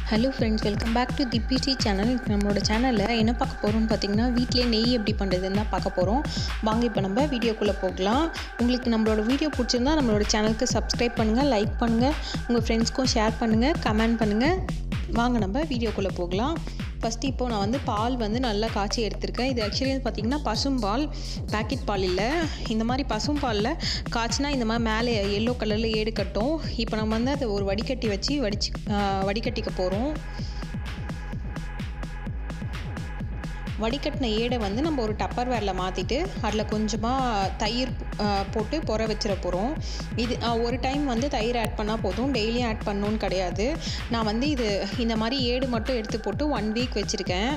hello friends welcome back to திபிடி channel நம்மளோட சேனலில் என்ன பார்க்க போகிறோம்னு பார்த்தீங்கன்னா வீட்டிலே நெய் எப்படி பண்ணுறதுன்னு தான் பார்க்க போகிறோம் வாங்க இப்போ நம்ம வீடியோக்குள்ளே போகலாம் உங்களுக்கு நம்மளோட வீடியோ பிடிச்சிருந்தா நம்மளோட சேனலுக்கு சப்ஸ்கிரைப் பண்ணுங்கள் லைக் பண்ணுங்கள் உங்கள் ஃப்ரெண்ட்ஸ்க்கும் ஷேர் பண்ணுங்கள் கமெண்ட் பண்ணுங்கள் வாங்க நம்ம வீடியோக்குள்ளே போகலாம் ஃபஸ்ட்டு இப்போது நான் வந்து பால் வந்து நல்லா காய்ச்சி எடுத்திருக்கேன் இது ஆக்சுவலி வந்து பார்த்திங்கன்னா பசும்பால் பேக்கெட் பால் இல்லை இந்த மாதிரி பசும்பாலில் காய்ச்சினா இந்த மாதிரி மேலே எல்லோ கலரில் ஏடு கட்டும் இப்போ நம்ம வந்து அதை ஒரு வடிகட்டி வச்சு வடிச்சு வடிகட்டிக்க போகிறோம் வடிகட்டின ஏடை வந்து நம்ம ஒரு டப்பர் வேரில் மாற்றிட்டு அதில் கொஞ்சமாக தயிர் போட்டு புற வச்சிட போகிறோம் இது ஒரு டைம் வந்து தயிர் ஆட் பண்ணால் போதும் டெய்லியும் ஆட் பண்ணணுன்னு கிடையாது நான் வந்து இது இந்த மாதிரி ஏடு மட்டும் எடுத்து போட்டு ஒன் வீக் வச்சுருக்கேன்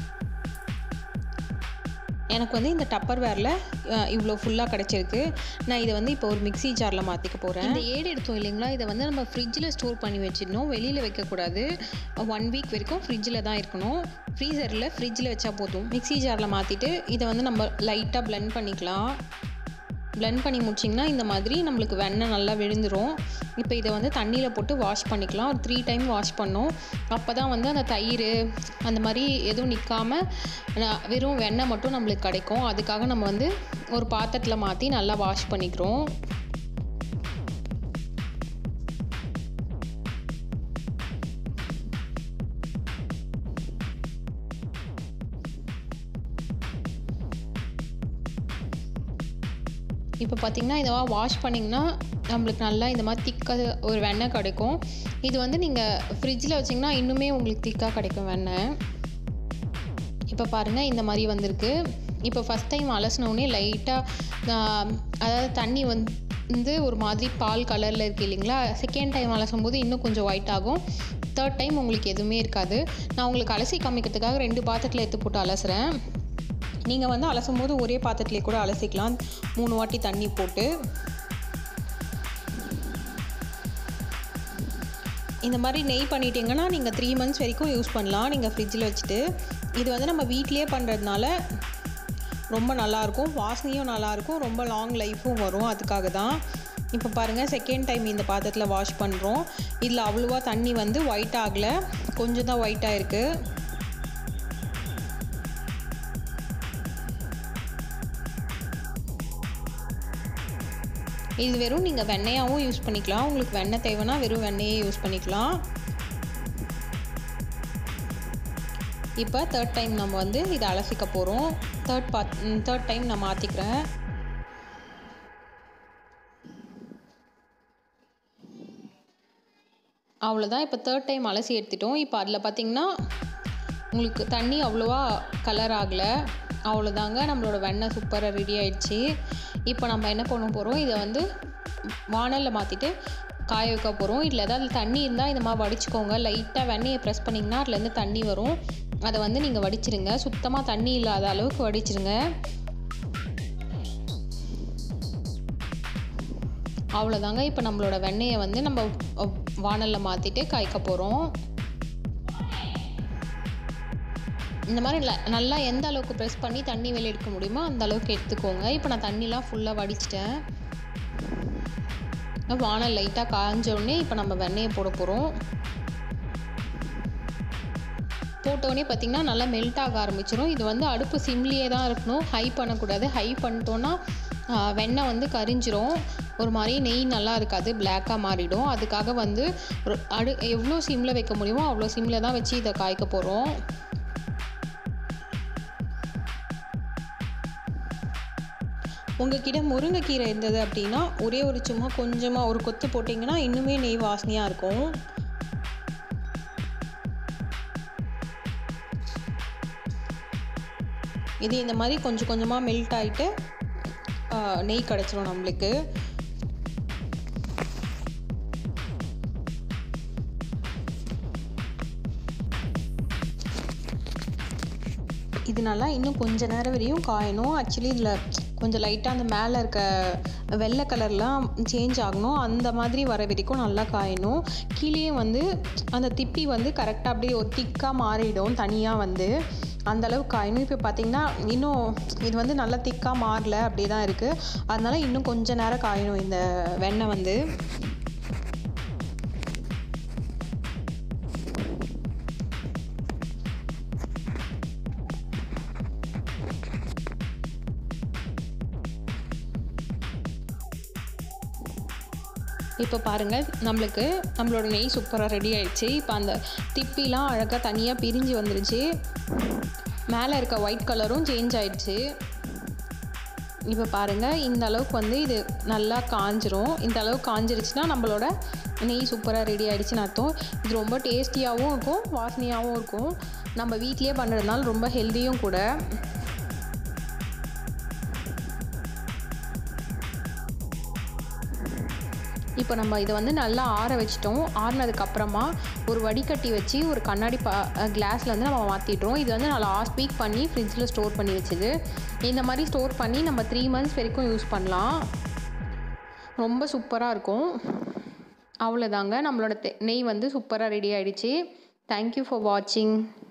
எனக்கு வந்து இந்த டப்பர் வேரில் இவ்வளோ ஃபுல்லாக கிடச்சிருக்கு நான் இதை வந்து இப்போ ஒரு மிக்சி ஜாரில் மாற்றிக்க போகிறேன் இந்த ஏடு எடுத்தோம் இல்லைங்களா இதை வந்து நம்ம ஃப்ரிட்ஜில் ஸ்டோர் பண்ணி வச்சிடணும் வெளியில் வைக்கக்கூடாது ஒன் வீக் வரைக்கும் ஃப்ரிட்ஜில் தான் இருக்கணும் ஃப்ரீசரில் ஃப்ரிட்ஜில் வச்சா போதும் மிக்சி ஜாரில் மாற்றிட்டு இதை வந்து நம்ம லைட்டாக பிளெண்ட் பண்ணிக்கலாம் பிளெண்ட் பண்ணி முடிச்சிங்கன்னா இந்த மாதிரி நம்மளுக்கு வெண்ணெய் நல்லா விழுந்துடும் இப்போ இதை வந்து தண்ணியில் போட்டு வாஷ் பண்ணிக்கலாம் ஒரு த்ரீ டைம் வாஷ் பண்ணோம் அப்போ தான் வந்து அந்த தயிர் அந்த மாதிரி எதுவும் நிற்காம வெறும் வெண்ணெய் மட்டும் நம்மளுக்கு கிடைக்கும் அதுக்காக நம்ம வந்து ஒரு பாத்திரத்தில் மாற்றி நல்லா வாஷ் பண்ணிக்கிறோம் இப்போ பார்த்திங்கன்னா இதை வாஷ் பண்ணிங்கன்னா நம்மளுக்கு நல்லா இந்த மாதிரி திக்காக ஒரு வெண்ணெய் கிடைக்கும் இது வந்து நீங்கள் ஃப்ரிட்ஜில் வச்சிங்கன்னா இன்னுமே உங்களுக்கு திக்காக கிடைக்கும் வெண்ணெய் இப்போ பாருங்கள் இந்த மாதிரி வந்திருக்கு இப்போ ஃபஸ்ட் டைம் அலசினோடனே லைட்டாக அதாவது தண்ணி வந்து ஒரு மாதிரி பால் கலரில் இருக்குது இல்லைங்களா செகண்ட் டைம் அலசும் போது இன்னும் கொஞ்சம் ஒயிட் ஆகும் தேர்ட் டைம் உங்களுக்கு எதுவுமே இருக்காது நான் உங்களுக்கு அலசி காமிக்கிறதுக்காக ரெண்டு பாத்திரத்தில் எடுத்து போட்டு அலசுகிறேன் நீங்கள் வந்து அலசும் போது ஒரே பாத்திரத்துலேயே கூட அலசிக்கலாம் மூணு வாட்டி தண்ணி போட்டு இந்த மாதிரி நெய் பண்ணிட்டீங்கன்னா நீங்கள் த்ரீ மந்த்ஸ் வரைக்கும் யூஸ் பண்ணலாம் நீங்கள் ஃப்ரிட்ஜில் வச்சுட்டு இது வந்து நம்ம வீட்லேயே பண்ணுறதுனால ரொம்ப நல்லாயிருக்கும் வாசனையும் நல்லாயிருக்கும் ரொம்ப லாங் லைஃப்பும் வரும் அதுக்காக தான் இப்போ பாருங்கள் செகண்ட் டைம் இந்த பாத்திரத்தில் வாஷ் பண்ணுறோம் இதில் அவ்வளோவா தண்ணி வந்து ஒயிட் ஆகலை கொஞ்சம் தான் ஒயிட்டாக இருக்குது இது வெறும் நீங்கள் வெண்ணெயாகவும் யூஸ் பண்ணிக்கலாம் உங்களுக்கு வெண்ணெய் தேவைன்னா வெறும் வெண்ணெயே யூஸ் பண்ணிக்கலாம் இப்போ தேர்ட் டைம் நம்ம வந்து இதை அலசிக்க போகிறோம் தேர்ட் பாத் தேர்ட் டைம் நான் மாற்றிக்கிறேன் அவ்வளோதான் இப்போ தேர்ட் டைம் அலசி எடுத்துட்டோம் இப்போ அதில் பார்த்திங்கன்னா உங்களுக்கு தண்ணி அவ்வளோவா கலர் ஆகலை அவ்வளோதாங்க நம்மளோட வெண்ணெய் சூப்பராக ரெடி ஆயிடுச்சு இப்போ நம்ம என்ன பண்ண போகிறோம் இதை வந்து வானலில் மாற்றிட்டு காய வைக்க போகிறோம் இதில் ஏதாவது தண்ணி இருந்தால் இந்த மாதிரி வடிச்சுக்கோங்க லைட்டாக வெண்ணெயை ப்ரெஸ் பண்ணிங்கன்னா அதுலேருந்து தண்ணி வரும் அதை வந்து நீங்கள் வடிச்சிருங்க சுத்தமாக தண்ணி இல்லாத அளவுக்கு வடிச்சிருங்க அவ்வளோதாங்க இப்போ நம்மளோட வெண்ணெயை வந்து நம்ம வானலில் மாற்றிட்டு காய்க்க போகிறோம் இந்த மாதிரி நல்லா எந்த அளவுக்கு ப்ரெஸ் பண்ணி தண்ணி வெளியே எடுக்க முடியுமோ அந்த அளவுக்கு எடுத்துக்கோங்க இப்போ நான் தண்ணிலாம் ஃபுல்லாக வடிச்சிட்டேன் வானல் லைட்டாக காஞ்சோடனே இப்போ நம்ம வெண்ணெயை போட போகிறோம் போட்டோடனே பார்த்திங்கன்னா நல்லா மெல்ட் ஆக ஆரம்பிச்சிடும் இது வந்து அடுப்பு சிம்லியே தான் இருக்கணும் ஹை பண்ணக்கூடாது ஹை பண்ணிட்டோன்னா வெண்ணெய் வந்து கரிஞ்சிரும் ஒரு மாதிரி நெய் நல்லா இருக்காது பிளாக்காக மாறிடும் அதுக்காக வந்து அடு எவ்வளோ சிம்மில் வைக்க முடியுமோ அவ்வளோ சிம்மில் தான் வச்சு இதை காய்க்க போகிறோம் உங்ககிட்ட முருங்கைக்கீரை இருந்தது அப்படின்னா ஒரே ஒரு சும்மா கொஞ்சமாக ஒரு கொத்து போட்டிங்கன்னா இன்னுமே நெய் வாசனையாக இருக்கும் இது இந்த மாதிரி கொஞ்சம் கொஞ்சமாக மெல்ட் ஆகிட்டு நெய் கிடச்சிரும் நம்மளுக்கு இது நல்லா இன்னும் கொஞ்ச நேரம் வரையும் காயணும் ஆக்சுவலி இதில் கொஞ்சம் லைட்டாக அந்த மேலே இருக்க வெள்ளை கலர்லாம் சேஞ்ச் ஆகணும் அந்த மாதிரி வர வரைக்கும் நல்லா காயணும் கீழே வந்து அந்த திப்பி வந்து கரெக்டாக அப்படியே ஒரு திக்காக மாறிடும் தனியாக வந்து அந்தளவு காயணும் இப்போ பார்த்திங்கன்னா இன்னும் இது வந்து நல்லா திக்காக மாறல அப்படியே தான் இருக்குது அதனால் இன்னும் கொஞ்ச நேரம் காயணும் இந்த வெண்ணெய் வந்து இப்போ பாருங்கள் நம்மளுக்கு நம்மளோட நெய் சூப்பராக ரெடி ஆயிடுச்சு இப்போ அந்த திப்பிலாம் அழகாக தனியாக பிரிஞ்சு வந்துருச்சு மேலே இருக்க ஒயிட் கலரும் சேஞ்ச் ஆயிடுச்சு இப்போ பாருங்கள் இந்த அளவுக்கு வந்து இது நல்லா காஞ்சிரும் இந்த அளவுக்கு காஞ்சிருச்சுன்னா நம்மளோட நெய் சூப்பராக ரெடி ஆகிடுச்சின்னு அர்த்தம் இது ரொம்ப டேஸ்டியாகவும் இருக்கும் வாசனையாகவும் இருக்கும் நம்ம வீட்லேயே பண்ணுறதுனால ரொம்ப ஹெல்த்தியும் கூட இப்போ நம்ம இதை வந்து நல்லா ஆற வச்சிட்டோம் ஆறினதுக்கப்புறமா ஒரு வடிகட்டி வச்சு ஒரு கண்ணாடி பா கிளாஸில் வந்து நம்ம மாற்றிட்டோம் இது வந்து நான் லாஸ்ட் வீக் பண்ணி ஃப்ரிட்ஜில் ஸ்டோர் பண்ணி வச்சுது இந்த மாதிரி ஸ்டோர் பண்ணி நம்ம த்ரீ மந்த்ஸ் வரைக்கும் யூஸ் பண்ணலாம் ரொம்ப சூப்பராக இருக்கும் அவ்வளோதாங்க நம்மளோட நெய் வந்து சூப்பராக ரெடி ஆகிடுச்சு தேங்க்யூ ஃபார் வாட்சிங்